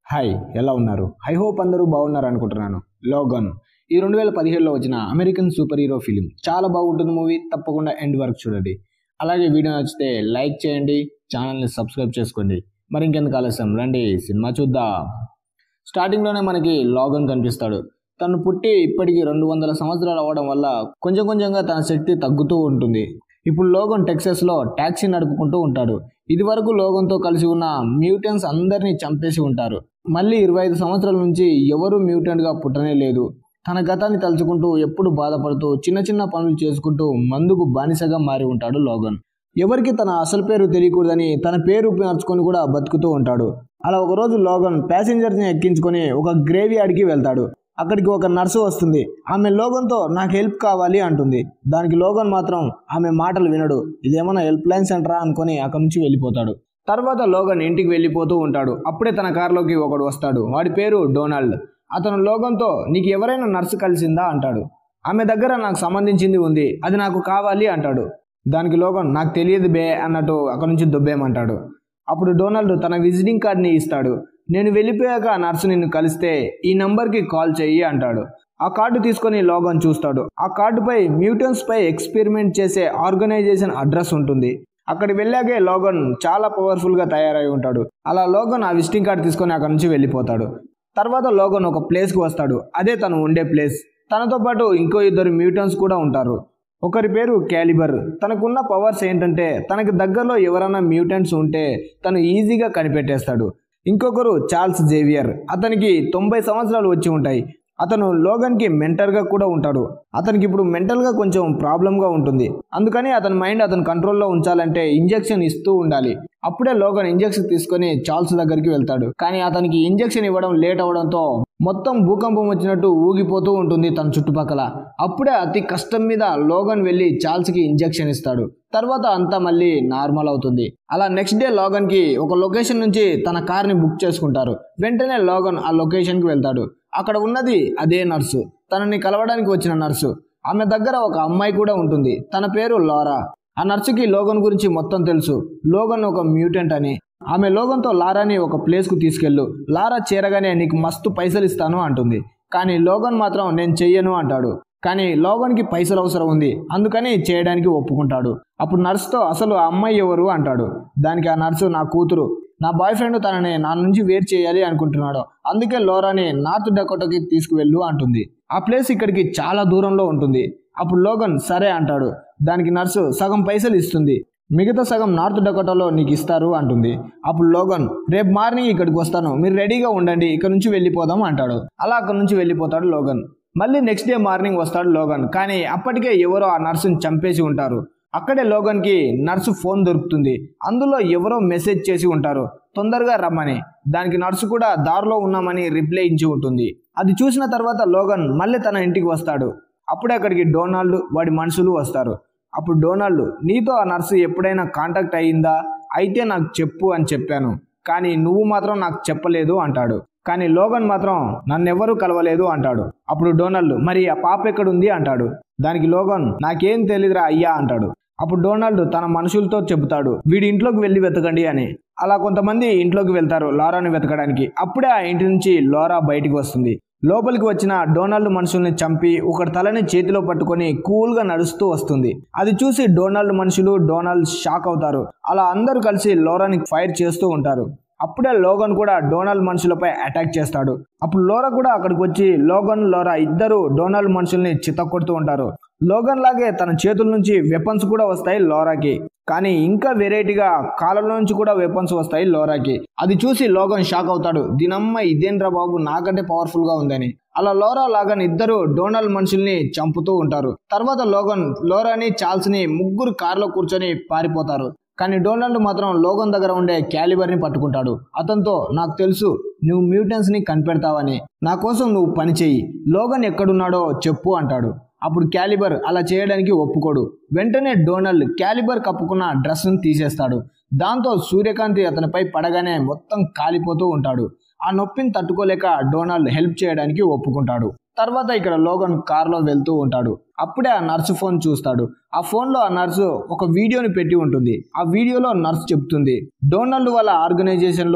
hi ఎలా ఉన్నారు I hope అందరూ బాగున్నారు అనుకుంటున్నాను లోగన్ ఈ రెండు వేల పదిహేడులో వచ్చిన అమెరికన్ సూపర్ హీరో ఫిలిం చాలా బాగుంటుంది మూవీ తప్పకుండా ఎండ్ వరకు చూడండి అలాగే వీడియో నచ్చితే లైక్ చేయండి ఛానల్ని సబ్స్క్రైబ్ చేసుకోండి మరి ఇంకెందుకు ఆలస్యం రండి సినిమా చూద్దాం స్టార్టింగ్లోనే మనకి లాగన్ కనిపిస్తాడు తను పుట్టి ఇప్పటికి రెండు వందల సంవత్సరాలు అవ్వడం వల్ల కొంచెం కొంచెంగా తన శక్తి తగ్గుతూ ఉంటుంది ఇప్పుడు లోగన్ టెక్సస్లో ట్యాక్సీ నడుపుకుంటూ ఉంటాడు ఇది వరకు లోగన్తో కలిసి ఉన్న మ్యూటెంట్స్ అందరినీ చంపేసి ఉంటారు మళ్ళీ ఇరవై ఐదు సంవత్సరాల నుంచి ఎవరూ మ్యూటెంట్గా పుట్టనే లేదు తన గతాన్ని తలుచుకుంటూ ఎప్పుడు బాధపడుతూ చిన్న చిన్న పనులు చేసుకుంటూ మందుకు బానిసగా మారి ఉంటాడు లోగన్ ఎవరికి తన అసలు పేరు తెలియకూడదని తన పేరు మార్చుకొని కూడా బతుకుతూ ఉంటాడు అలా ఒకరోజు లోగన్ ప్యాసింజర్స్ని ఎక్కించుకొని ఒక గ్రేవీ యార్డ్కి వెళ్తాడు అక్కడికి ఒక నర్సు వస్తుంది ఆమె లోగన్తో నాకు హెల్ప్ కావాలి అంటుంది దానికి లోగన్ మాత్రం ఆమె మాటలు వినడు ఇదేమన్నా హెల్ప్ లైన్ సెంటరా అనుకొని అక్కడి నుంచి వెళ్ళిపోతాడు తర్వాత లోగన్ ఇంటికి వెళ్ళిపోతూ ఉంటాడు అప్పుడే తన కారులోకి ఒకడు వస్తాడు వాడి పేరు డొనాల్డ్ అతను లోగన్తో నీకు ఎవరైనా నర్సు కలిసిందా అంటాడు ఆమె దగ్గర నాకు సంబంధించింది ఉంది అది నాకు కావాలి అంటాడు దానికి లోగన్ నాకు తెలియదు బే అన్నట్టు అక్కడి నుంచి దుబ్బేయమంటాడు అప్పుడు డొనాల్డ్ తన విజిటింగ్ కార్డ్ని ఇస్తాడు నేను వెళ్ళిపోయాక ఆ నర్సు నిన్ను కలిస్తే ఈ నంబర్కి కాల్ చెయ్యి అంటాడు ఆ కార్డు తీసుకొని లోగన్ చూస్తాడు ఆ కార్డుపై మ్యూటన్స్ పై ఎక్స్పెరిమెంట్ చేసే ఆర్గనైజేషన్ అడ్రస్ ఉంటుంది అక్కడికి వెళ్ళాకే లోగన్ చాలా పవర్ఫుల్గా తయారై ఉంటాడు అలా లోగన్ ఆ విజిటింగ్ కార్డు తీసుకొని అక్కడి నుంచి వెళ్ళిపోతాడు తర్వాత లోగన్ ఒక ప్లేస్కి వస్తాడు అదే తను ఉండే ప్లేస్ తనతో పాటు ఇంకో ఇద్దరు మ్యూటన్స్ కూడా ఉంటారు ఒకరి పేరు క్యాలిబర్ తనకున్న పవర్స్ ఏంటంటే తనకి దగ్గరలో ఎవరైనా మ్యూటెంట్స్ ఉంటే తను ఈజీగా కనిపెట్టేస్తాడు ఇంకొకరు చార్ల్స్ జేవియర్ అతనికి తొంభై సంవత్సరాలు వచ్చి ఉంటాయి అతను లోగన్కి మెంటర్గా కూడా ఉంటాడు అతనికి ఇప్పుడు మెంటల్గా కొంచెం ప్రాబ్లంగా ఉంటుంది అందుకని అతని మైండ్ అతని కంట్రోల్లో ఉంచాలంటే ఇంజెక్షన్ ఇస్తూ ఉండాలి అప్పుడే లోగన్ ఇంజెక్షన్ తీసుకొని చార్ల్స్ దగ్గరికి వెళ్తాడు కానీ అతనికి ఇంజెక్షన్ ఇవ్వడం లేట్ అవడంతో మొత్తం భూకంపం వచ్చినట్టు ఊగిపోతూ ఉంటుంది తన చుట్టుపక్కల అప్పుడే అతి కష్టం మీద లోగన్ వెళ్ళి చార్ల్స్కి ఇంజెక్షన్ ఇస్తాడు తర్వాత అంతా మళ్ళీ నార్మల్ అవుతుంది అలా నెక్స్ట్ డే లోగన్కి ఒక లొకేషన్ నుంచి తన కార్ని బుక్ చేసుకుంటారు వెంటనే లోగన్ ఆ లొకేషన్కి వెళ్తాడు అక్కడ ఉన్నది అదే నర్సు తనని కలవడానికి వచ్చిన నర్సు ఆమె దగ్గర ఒక అమ్మాయి కూడా ఉంటుంది తన పేరు లారా ఆ నర్సుకి లోగన్ గురించి మొత్తం తెలుసు లోగన్ ఒక మ్యూటెంట్ అని ఆమె లోగన్తో లారాని ఒక ప్లేస్కు తీసుకెళ్ళు లారా చేరగానే నీకు మస్తు పైసలు ఇస్తాను అంటుంది కానీ లోగన్ మాత్రం నేను చెయ్యను అంటాడు కానీ లోగన్కి పైసలు అవసరం ఉంది అందుకని చేయడానికి ఒప్పుకుంటాడు అప్పుడు నర్సుతో అసలు ఆ అమ్మాయి ఎవరు అంటాడు దానికి ఆ నర్సు నా కూతురు నా బాయ్ ఫ్రెండ్ తనని నా నుంచి వేరు చేయాలి అనుకుంటున్నాడు అందుకే లోరాని నార్త్ డకోటాకి తీసుకువెళ్ళు అంటుంది ఆ ప్లేస్ ఇక్కడికి చాలా దూరంలో ఉంటుంది అప్పుడు లోగన్ సరే అంటాడు దానికి నర్సు సగం పైసలు ఇస్తుంది మిగతా సగం నార్త్ డకోటాలో నీకు ఇస్తారు అంటుంది అప్పుడు లోగన్ రేపు మార్నింగ్ ఇక్కడికి వస్తాను మీరు రెడీగా ఉండండి ఇక్కడ నుంచి వెళ్ళిపోదాం అంటాడు అలా అక్కడ నుంచి వెళ్ళిపోతాడు లోగన్ మళ్ళీ నెక్స్ట్ డే మార్నింగ్ వస్తాడు లోగన్ కానీ అప్పటికే ఎవరో ఆ నర్సుని చంపేసి ఉంటారు అక్కడే లోగన్కి నర్సు ఫోన్ దొరుకుతుంది అందులో ఎవరో మెసేజ్ చేసి ఉంటారు తొందరగా రమ్మని దానికి నర్సు కూడా దారిలో ఉన్నామని రిప్లై ఇచ్చి ఉంటుంది అది చూసిన తర్వాత లోగన్ మళ్ళీ తన ఇంటికి వస్తాడు అప్పుడే అక్కడికి డొనాల్డ్ వాడి మనుషులు వస్తారు అప్పుడు డొనాల్డ్ నీతో ఆ నర్సు ఎప్పుడైనా కాంటాక్ట్ అయ్యిందా అయితే నాకు చెప్పు అని చెప్పాను కానీ నువ్వు మాత్రం నాకు చెప్పలేదు అంటాడు కానీ లోగన్ మాత్రం నన్నెవ్వరూ కలవలేదు అంటాడు అప్పుడు డొనాల్డ్ మరి ఆ పాప ఎక్కడుంది అంటాడు దానికి లోగన్ నాకేం తెలియదురా అయ్యా అంటాడు అప్పుడు డొనాల్డ్ తన మనుషులతో చెబుతాడు వీడి ఇంట్లోకి వెళ్ళి వెతకండి అని అలా కొంతమంది ఇంట్లోకి వెళ్తారు లారాని వెతకడానికి అప్పుడే ఆ ఇంటి నుంచి లోరా బయటికి వస్తుంది లోపలికి వచ్చిన డొనాల్డ్ మనుషుల్ని చంపి ఒకటి తలని చేతిలో పట్టుకొని కూల్గా నడుస్తూ వస్తుంది అది చూసి డొనాల్డ్ మనుషులు డొనాల్డ్ షాక్ అవుతారు అలా అందరూ కలిసి లోరాని ఫైర్ చేస్తూ ఉంటారు అప్పుడే లోగన్ కూడా డొనాల్డ్ మనుషులపై అటాక్ చేస్తాడు అప్పుడు లోరా కూడా అక్కడికి వచ్చి లోగన్ లోరా ఇద్దరు డొనాల్డ్ మనుషుల్ని చితక్కొడుతూ ఉంటారు లోగన్ లాగే తన చేతుల నుంచి వెపన్స్ కూడా వస్తాయి లోరాకి కానీ ఇంకా వెరైటీగా కాళ్ళలో నుంచి కూడా వెపన్స్ వస్తాయి లోరాకి అది చూసి లోగన్ షాక్ అవుతాడు దీనమ్మ ఇదేంద్రా బాబు నాకంటే పవర్ఫుల్ గా ఉందని అలా లోరా లాగన్ ఇద్దరు డొనాల్డ్ మనుషుల్ని చంపుతూ ఉంటారు తర్వాత లోగన్ లోరాని చార్ల్స్ ని ముగ్గురు కారులో కూర్చొని పారిపోతారు కానీ డొనాల్డ్ మాత్రం లోగన్ దగ్గర ఉండే క్యాలిబర్ని పట్టుకుంటాడు అతనితో నాకు తెలుసు నువ్వు మ్యూటెన్స్ని కనిపెడతావని నా కోసం నువ్వు పని చెయ్యి లోగన్ ఎక్కడున్నాడో చెప్పు అంటాడు అప్పుడు క్యాలిబర్ అలా చేయడానికి ఒప్పుకోడు వెంటనే డొనాల్డ్ క్యాలిబర్ కప్పుకున్న డ్రెస్ను తీసేస్తాడు దాంతో సూర్యకాంతి అతనిపై పడగానే మొత్తం కాలిపోతూ ఉంటాడు ఆ నొప్పిని తట్టుకోలేక డొనాల్డ్ హెల్ప్ చేయడానికి ఒప్పుకుంటాడు తర్వాత ఇక్కడ లోగన్ కార్లో వెళ్తూ ఉంటాడు అప్పుడే ఆ నర్సు ఫోన్ చూస్తాడు ఆ ఫోన్లో ఆ నర్సు ఒక వీడియోని పెట్టి ఉంటుంది ఆ వీడియోలో నర్సు చెప్తుంది డొనాల్డ్ వాళ్ళ ఆర్గనైజేషన్లో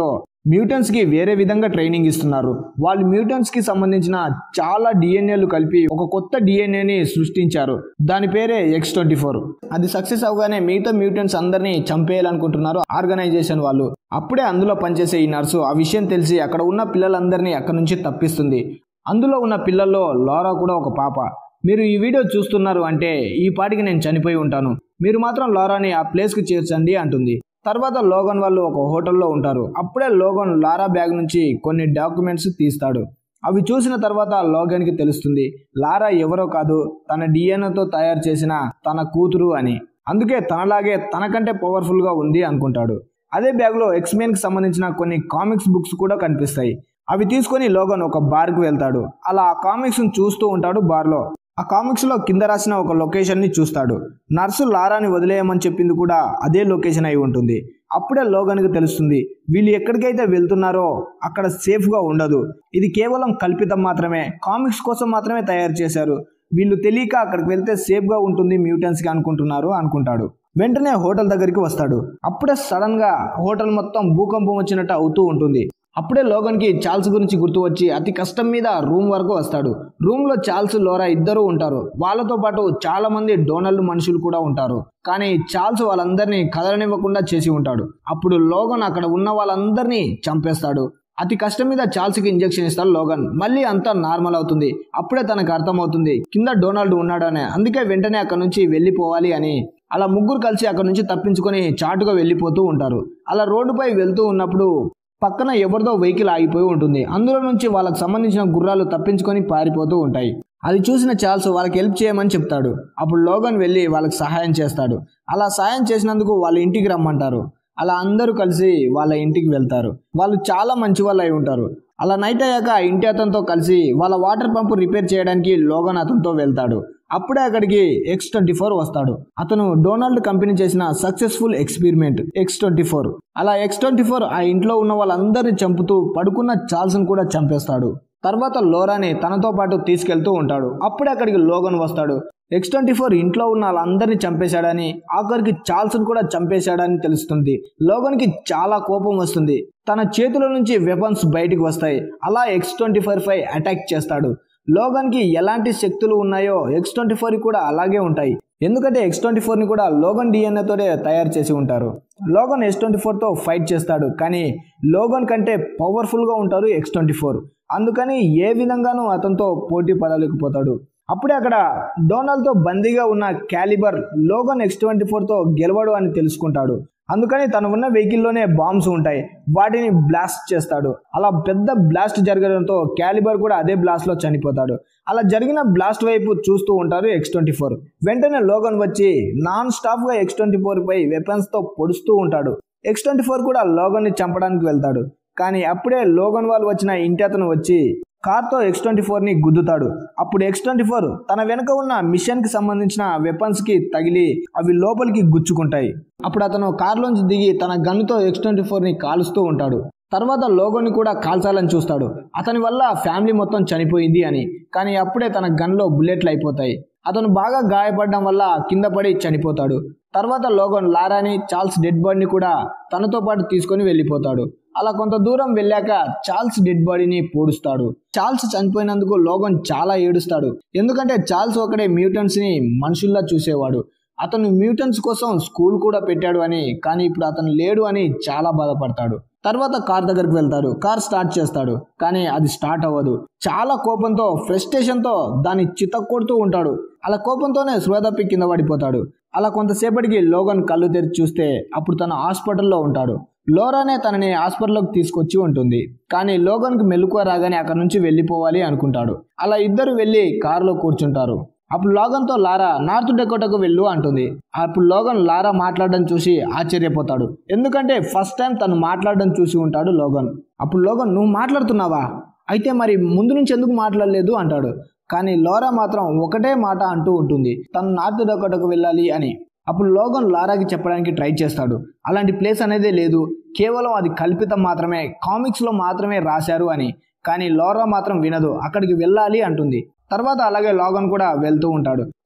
మ్యూటెంట్స్కి వేరే విధంగా ట్రైనింగ్ ఇస్తున్నారు వాళ్ళు మ్యూటెంట్స్కి సంబంధించిన చాలా డిఎన్ఏలు కలిపి ఒక కొత్త డిఎన్ఏని సృష్టించారు దాని పేరే ఎక్స్ ట్వంటీ ఫోర్ అది సక్సెస్ అవగానే మిగతా మ్యూటెంట్స్ అందరినీ చంపేయాలనుకుంటున్నారు ఆర్గనైజేషన్ వాళ్ళు అప్పుడే అందులో పనిచేసే ఈ నర్సు ఆ విషయం తెలిసి అక్కడ ఉన్న పిల్లలందరినీ అక్కడ నుంచి తప్పిస్తుంది అందులో ఉన్న పిల్లల్లో లారా కూడా ఒక పాప మీరు ఈ వీడియో చూస్తున్నారు అంటే ఈ పాటికి నేను చనిపోయి ఉంటాను మీరు మాత్రం లారాని ఆ ప్లేస్కి చేర్చండి అంటుంది తర్వాత లోగన్ వాళ్ళు ఒక హోటల్లో ఉంటారు అప్పుడే లోగన్ లారా బ్యాగ్ నుంచి కొన్ని డాక్యుమెంట్స్ తీస్తాడు అవి చూసిన తర్వాత లోగన్కి తెలుస్తుంది లారా ఎవరో కాదు తన డిఎన్ఏతో తయారు చేసిన తన కూతురు అని అందుకే తనలాగే తనకంటే పవర్ఫుల్గా ఉంది అనుకుంటాడు అదే బ్యాగ్లో ఎక్స్మెన్కి సంబంధించిన కొన్ని కామిక్స్ బుక్స్ కూడా కనిపిస్తాయి అవి తీసుకొని లోగన్ ఒక బార్కు వెళ్తాడు అలా ఆ కామిక్స్ని చూస్తూ ఉంటాడు బార్లో ఆ కామిక్స్లో కింద రాసిన ఒక లొకేషన్ని చూస్తాడు నర్సు లారాని వదిలేయమని చెప్పింది కూడా అదే లొకేషన్ అయి ఉంటుంది అప్పుడే లోగన్కి తెలుస్తుంది వీళ్ళు ఎక్కడికైతే వెళ్తున్నారో అక్కడ సేఫ్గా ఉండదు ఇది కేవలం కల్పితం మాత్రమే కామిక్స్ కోసం మాత్రమే తయారు చేశారు వీళ్ళు తెలియక అక్కడికి వెళ్తే సేఫ్గా ఉంటుంది మ్యూటెన్స్కి అనుకుంటున్నారు అనుకుంటాడు వెంటనే హోటల్ దగ్గరికి వస్తాడు అప్పుడే సడన్గా హోటల్ మొత్తం భూకంపం వచ్చినట్టు అవుతూ ఉంటుంది అప్పుడే లోగన్కి చార్ల్స్ గురించి గుర్తు వచ్చి అతి కష్టం మీద రూమ్ వరకు వస్తాడు రూమ్లో చార్ల్స్ లోరా ఇద్దరు ఉంటారు వాళ్ళతో పాటు చాలా మంది డోనల్డ్ మనుషులు కూడా ఉంటారు కానీ చార్ల్స్ వాళ్ళందరినీ కదలనివ్వకుండా చేసి ఉంటాడు అప్పుడు లోగన్ అక్కడ ఉన్న వాళ్ళందరినీ చంపేస్తాడు అతి కష్టం మీద చార్ల్స్కి ఇంజెక్షన్ ఇస్తాడు లోగన్ మళ్ళీ అంతా నార్మల్ అవుతుంది అప్పుడే తనకు అర్థమవుతుంది కింద డొనాల్డ్ ఉన్నాడనే అందుకే వెంటనే అక్కడ నుంచి వెళ్ళిపోవాలి అని అలా ముగ్గురు కలిసి అక్కడ నుంచి తప్పించుకొని చాటుగా వెళ్ళిపోతూ ఉంటారు అలా రోడ్డుపై వెళ్తూ ఉన్నప్పుడు పక్కన ఎవరిదో వెహికల్ ఆగిపోయి ఉంటుంది అందులో నుంచి వాళ్ళకి సంబంధించిన గుర్రాలు తప్పించుకొని పారిపోతూ ఉంటాయి అది చూసిన చార్ల్స్ వాళ్ళకి హెల్ప్ చేయమని చెప్తాడు అప్పుడు లోగన్ వెళ్ళి వాళ్ళకి సహాయం చేస్తాడు అలా సహాయం చేసినందుకు వాళ్ళ ఇంటికి రమ్మంటారు అలా అందరూ కలిసి వాళ్ళ ఇంటికి వెళ్తారు వాళ్ళు చాలా మంచి వాళ్ళు అయి ఉంటారు అలా నైట్ అయ్యాక ఆ ఇంటి అతనితో కలిసి వాళ్ళ వాటర్ పంపు రిపేర్ చేయడానికి లోగన్ అతనితో వెళ్తాడు అప్పుడే అక్కడికి ఎక్స్ ట్వంటీ ఫోర్ వస్తాడు అతను డొనాల్డ్ కంపెనీ చేసిన successful experiment X twenty four అలా ఎక్స్ ట్వంటీ ఫోర్ ఆ ఇంట్లో ఉన్న వాళ్ళందరినీ చంపుతూ పడుకున్న చార్ల్స్ను కూడా చంపేస్తాడు తర్వాత లోరాని తనతో పాటు తీసుకెళ్తూ ఉంటాడు అప్పుడే అక్కడికి లోగన్ వస్తాడు ఎక్స్ ట్వంటీ ఫోర్ ఇంట్లో ఉన్న వాళ్ళందరినీ చంపేశాడని ఆఖరికి చార్ల్స్ను కూడా చంపేశాడని తెలుస్తుంది లోగన్కి చాలా కోపం వస్తుంది తన చేతుల నుంచి వెపన్స్ బయటికి వస్తాయి అలా ఎక్స్ ట్వంటీ ఫోర్ పై అటాక్ చేస్తాడు లోగన్కి ఎలాంటి శక్తులు ఉన్నాయో ఎక్స్ ట్వంటీ ఫోర్ కూడా అలాగే ఉంటాయి ఎందుకంటే ఎక్స్ ట్వంటీ ఫోర్ని కూడా లోగన్ డిఎన్ఏతోనే తయారు చేసి ఉంటారు లోగన్ ఎక్స్ ట్వంటీ ఫోర్తో ఫైట్ చేస్తాడు కానీ లోగన్ కంటే పవర్ఫుల్గా ఉంటారు ఎక్స్ ట్వంటీ ఫోర్ అందుకని ఏ విధంగానూ అతనితో పోటీ పడలేకపోతాడు అప్పుడే అక్కడ డొనాల్డ్తో బందీగా ఉన్న క్యాలిబర్ లోగన్ ఎక్స్ ట్వంటీ ఫోర్తో గెలవడు అని తెలుసుకుంటాడు అందుకని తను ఉన్న వెహికల్లోనే బాంబ్స్ ఉంటాయి వాటిని బ్లాస్ట్ చేస్తాడు అలా పెద్ద బ్లాస్ట్ జరగడంతో క్యాలిబర్ కూడా అదే బ్లాస్ట్లో చనిపోతాడు అలా జరిగిన బ్లాస్ట్ వైపు చూస్తూ ఉంటారు ఎక్స్ ట్వంటీ ఫోర్ వెంటనే లోగన్ వచ్చి నాన్ స్టాప్గా ఎక్స్ ట్వంటీ ఫోర్ పై వెపన్స్తో పొడుస్తూ ఉంటాడు ఎక్స్ ట్వంటీ ఫోర్ కూడా లోగన్ని చంపడానికి వెళ్తాడు కానీ అప్పుడే లోగన్ వాళ్ళు వచ్చిన ఇంటి అతను వచ్చి కార్తో ఎక్స్ ట్వంటీ ఫోర్ని గుద్దుతాడు అప్పుడు ఎక్స్ ట్వంటీ ఫోర్ తన వెనుక ఉన్న మిషన్కి సంబంధించిన వెపన్స్కి తగిలి అవి లోపలికి గుచ్చుకుంటాయి అప్పుడు అతను కార్లోంచి దిగి తన గన్నుతో ఎక్స్ ట్వంటీ ఫోర్ని కాలుస్తూ ఉంటాడు తర్వాత లోగోని కూడా కాల్చాలని చూస్తాడు అతని వల్ల ఫ్యామిలీ మొత్తం చనిపోయింది అని కానీ అప్పుడే తన గన్లో బుల్లెట్లు అయిపోతాయి అతను బాగా గాయపడడం వల్ల కింద పడి చనిపోతాడు తర్వాత లోగన్ లారాని చార్ల్స్ డెడ్ బాడీని కూడా తనతో పాటు తీసుకొని వెళ్ళిపోతాడు అలా కొంత దూరం వెళ్ళాక చార్ల్స్ డెడ్ బాడీని పూడుస్తాడు చార్ల్స్ చనిపోయినందుకు లోగన్ చాలా ఏడుస్తాడు ఎందుకంటే చార్ల్స్ ఒకడే మ్యూటెంట్స్ని మనుషుల్లా చూసేవాడు అతను మ్యూటెంట్స్ కోసం స్కూల్ కూడా పెట్టాడు అని కానీ ఇప్పుడు అతను లేడు అని చాలా బాధపడతాడు తర్వాత కార్ దగ్గరికి వెళ్తాడు కార్ స్టార్ట్ చేస్తాడు కానీ అది స్టార్ట్ అవ్వదు చాలా కోపంతో ఫ్రస్ట్రేషన్తో దాన్ని చితక్కొడుతూ ఉంటాడు అలా కోపంతోనే స్వేదప్పి కింద పడిపోతాడు అలా కొంతసేపటికి లోగన్ కళ్ళు తెరిచి చూస్తే అప్పుడు తన హాస్పిటల్లో ఉంటాడు లోరానే తనని హాస్పిటల్లోకి తీసుకొచ్చి ఉంటుంది కానీ లోగన్కి మెలకువ రాగానే అక్కడ నుంచి వెళ్ళిపోవాలి అనుకుంటాడు అలా ఇద్దరు వెళ్ళి కారులో కూర్చుంటారు అప్పుడు లోగన్తో లారా నార్త్ డెకోటాకు వెళ్ళు అంటుంది అప్పుడు లోగన్ లారా మాట్లాడడం చూసి ఆశ్చర్యపోతాడు ఎందుకంటే ఫస్ట్ టైం తను మాట్లాడడం చూసి ఉంటాడు లోగన్ అప్పుడు లోగన్ నువ్వు మాట్లాడుతున్నావా అయితే మరి ముందు నుంచి ఎందుకు మాట్లాడలేదు అంటాడు కానీ లోరా మాత్రం ఒకటే మాట అంటూ ఉంటుంది తను నార్త్ డెకోటాకు వెళ్ళాలి అని అప్పుడు లోగన్ లారాకి చెప్పడానికి ట్రై చేస్తాడు అలాంటి ప్లేస్ అనేదే లేదు కేవలం అది కల్పితం మాత్రమే కామిక్స్లో మాత్రమే రాశారు అని కానీ లోరా మాత్రం వినదు అక్కడికి వెళ్ళాలి అంటుంది తర్వాత అలాగే లాగన్ కూడా వెళ్తూ ఉంటాడు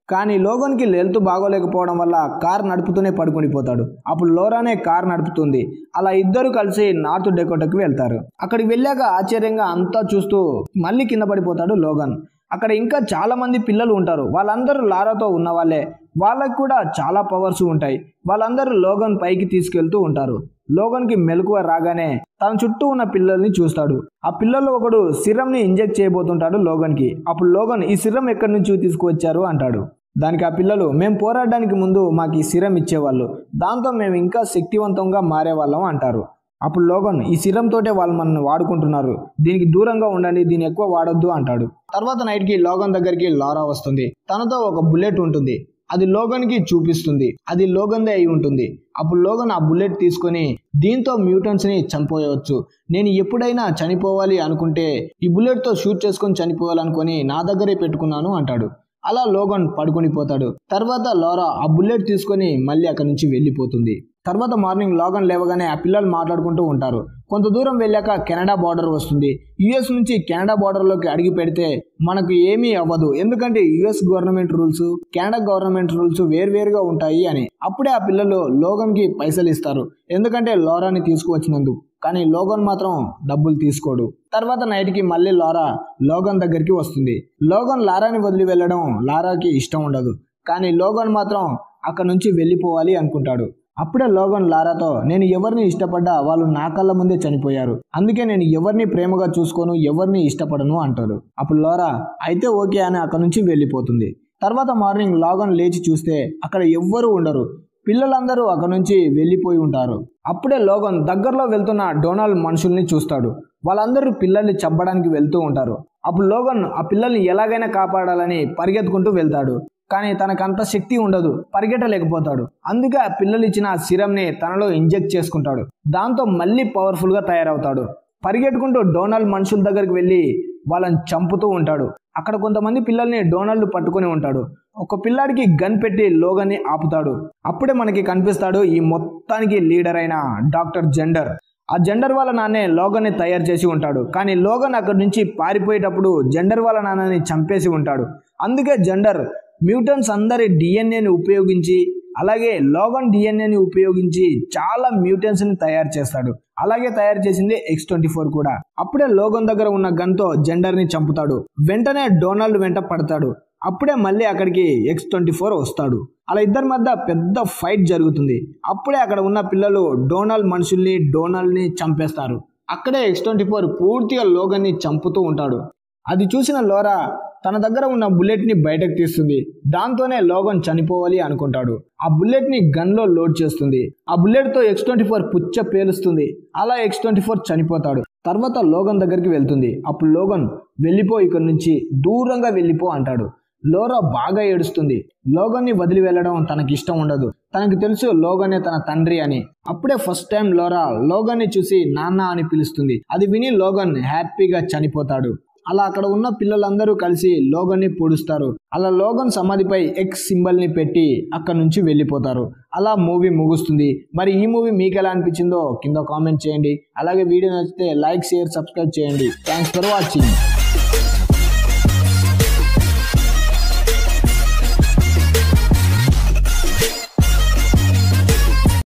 కానీ లోగన్కి హెల్త్ బాగోలేకపోవడం వల్ల కార్ నడుపుతూనే పడుకునిపోతాడు అప్పుడు లోరానే కార్ నడుపుతుంది అలా ఇద్దరు కలిసి నార్త్ డెకోటాకి వెళ్తారు అక్కడికి వెళ్ళాక ఆశ్చర్యంగా అంతా చూస్తూ మళ్ళీ కింద పడిపోతాడు లోగన్ అక్కడ ఇంకా చాలా మంది పిల్లలు ఉంటారు వాళ్ళందరూ లారాతో ఉన్న వాళ్ళే వాళ్ళకి కూడా చాలా పవర్స్ ఉంటాయి వాళ్ళందరూ లోగన్ పైకి తీసుకెళ్తూ ఉంటారు లోగన్కి మెలకువ రాగానే తన చుట్టూ ఉన్న పిల్లల్ని చూస్తాడు ఆ పిల్లల్లో ఒకడు సిరంని ఇంజెక్ట్ చేయబోతుంటాడు లోగన్కి అప్పుడు లోగన్ ఈ సిరం ఎక్కడి నుంచి తీసుకువచ్చారు అంటాడు దానికి ఆ పిల్లలు మేము పోరాడడానికి ముందు మాకు ఈ సిరం ఇచ్చేవాళ్ళు దాంతో మేము ఇంకా శక్తివంతంగా మారేవాళ్ళం అంటారు అప్పుడు లోగన్ ఈ సిరంతోటే వాళ్ళు మనల్ని వాడుకుంటున్నారు దీనికి దూరంగా ఉండండి దీన్ని ఎక్కువ వాడొద్దు అంటాడు తర్వాత నైట్కి లోగన్ దగ్గరికి లారా వస్తుంది తనతో ఒక బుల్లెట్ ఉంటుంది అది లోగన్కి చూపిస్తుంది అది లోగన్దే అయి ఉంటుంది అప్పుడు లోగన్ ఆ బుల్లెట్ తీసుకొని దీంతో మ్యూటన్స్ని చనిపోయవచ్చు నేను ఎప్పుడైనా చనిపోవాలి అనుకుంటే ఈ బుల్లెట్తో షూట్ చేసుకొని చనిపోవాలనుకొని నా దగ్గరే పెట్టుకున్నాను అంటాడు అలా లోగన్ పడుకొని పోతాడు తర్వాత లోరా ఆ బుల్లెట్ తీసుకొని మళ్ళీ అక్కడి నుంచి వెళ్ళిపోతుంది తర్వాత మార్నింగ్ లోగన్ లేవగానే ఆ పిల్లలు మాట్లాడుకుంటూ ఉంటారు కొంత దూరం వెళ్ళాక కెనడా బార్డర్ వస్తుంది యుఎస్ నుంచి కెనడా బార్డర్లోకి అడిగి పెడితే మనకు ఏమీ అవ్వదు ఎందుకంటే US government rules Canada government rules వేరువేరుగా ఉంటాయి అని అప్పుడే ఆ పిల్లలు లోగన్కి పైసలు ఇస్తారు ఎందుకంటే లోరాని తీసుకువచ్చినందుకు కానీ లోగన్ మాత్రం డబ్బులు తీసుకోడు తర్వాత నైట్కి మళ్ళీ లారా లోగన్ దగ్గరికి వస్తుంది లోగన్ లారాని వదిలి వెళ్ళడం లారాకి ఇష్టం ఉండదు కానీ లోగన్ మాత్రం అక్కడ నుంచి వెళ్ళిపోవాలి అనుకుంటాడు అప్పుడే లోగన్ లారాతో నేను ఎవరిని ఇష్టపడ్డా వాళ్ళు నా కళ్ళ ముందే చనిపోయారు అందుకే నేను ఎవరిని ప్రేమగా చూసుకోను ఎవరిని ఇష్టపడను అంటాడు అప్పుడు లోరా అయితే ఓకే అని అక్కడ నుంచి వెళ్ళిపోతుంది తర్వాత మార్నింగ్ లాగన్ లేచి చూస్తే అక్కడ ఎవ్వరూ ఉండరు పిల్లలందరూ అక్కడ నుంచి వెళ్ళిపోయి ఉంటారు అప్పుడే లోగన్ దగ్గరలో వెళ్తున్న డొనాల్డ్ మనుషుల్ని చూస్తాడు వాళ్ళందరూ పిల్లల్ని చంపడానికి వెళ్తూ ఉంటారు అప్పుడు లోగన్ ఆ పిల్లల్ని ఎలాగైనా కాపాడాలని పరిగెత్తుకుంటూ వెళ్తాడు కానీ తనకంత శక్తి ఉండదు పరిగెట్టలేకపోతాడు అందుకే ఆ పిల్లలు ఇచ్చిన ఆ సిరంని తనలో ఇంజెక్ట్ చేసుకుంటాడు దాంతో మళ్ళీ పవర్ఫుల్గా తయారవుతాడు పరిగెట్టుకుంటూ డొనాల్డ్ మనుషుల దగ్గరికి వెళ్ళి వాళ్ళని చంపుతూ ఉంటాడు అక్కడ కొంతమంది పిల్లల్ని డొనాల్డ్ పట్టుకొని ఉంటాడు ఒక పిల్లాడికి గన్ పెట్టి లోగన్ని ఆపుతాడు అప్పుడే మనకి కనిపిస్తాడు ఈ మొత్తానికి లీడర్ అయిన డాక్టర్ జెండర్ ఆ జెండర్ వాళ్ళ నాన్నే లోగన్ని తయారు చేసి ఉంటాడు కానీ లోగన్ అక్కడి నుంచి పారిపోయేటప్పుడు జెండర్ వాళ్ళ నాన్నని చంపేసి ఉంటాడు అందుకే జెండర్ మ్యూటన్స్ అందరి డిఎన్ఏని ఉపయోగించి అలాగే లోగన్ డిఎన్ఏని ఉపయోగించి చాలా మ్యూటెన్స్ని తయారు చేస్తాడు అలాగే తయారు చేసింది ఎక్స్ ట్వంటీ ఫోర్ కూడా అప్పుడే లోగన్ దగ్గర ఉన్న గన్తో జెండర్ని చంపుతాడు వెంటనే డొనాల్డ్ వెంట పడతాడు అప్పుడే మళ్ళీ అక్కడికి ఎక్స్ ట్వంటీ ఫోర్ వస్తాడు అలా ఇద్దరి మధ్య పెద్ద ఫైట్ జరుగుతుంది అప్పుడే అక్కడ ఉన్న పిల్లలు డొనాల్డ్ మనుషుల్ని డొనాల్డ్ని చంపేస్తారు అక్కడే ఎక్స్ ట్వంటీ ఫోర్ పూర్తిగా లోగన్ని చంపుతూ ఉంటాడు అది చూసిన లోరా తన దగ్గర ఉన్న బుల్లెట్ని బయటకు తీస్తుంది దాంతోనే లోగన్ చనిపోవాలి అనుకుంటాడు ఆ బుల్లెట్ని గన్లో లోడ్ చేస్తుంది ఆ బుల్లెట్తో ఎక్స్ ట్వంటీ ఫోర్ పుచ్చ పేలుస్తుంది అలా ఎక్స్ ట్వంటీ ఫోర్ చనిపోతాడు తర్వాత లోగన్ దగ్గరికి వెళ్తుంది అప్పుడు లోగన్ వెళ్ళిపో ఇక్కడి నుంచి దూరంగా వెళ్ళిపో అంటాడు లోరా బాగా ఏడుస్తుంది లోగన్ని వదిలి వెళ్ళడం తనకి ఇష్టం ఉండదు తనకు తెలుసు లోగనే తన తండ్రి అని అప్పుడే ఫస్ట్ టైం లోరా లోగన్ని చూసి నాన్న అని పిలుస్తుంది అది విని లోగన్ హ్యాపీగా చనిపోతాడు అలా అక్కడ ఉన్న పిల్లలందరూ కలిసి లోగన్ని పొడుస్తారు అలా లోగన్ సమాధిపై ఎక్స్ సింబల్ ని పెట్టి అక్కడ నుంచి వెళ్ళిపోతారు అలా మూవీ ముగుస్తుంది మరి ఈ మూవీ మీకు ఎలా అనిపించిందో కింద కామెంట్ చేయండి అలాగే వీడియో నచ్చితే లైక్ షేర్ సబ్స్క్రైబ్ చేయండి థ్యాంక్స్ ఫర్ వాచింగ్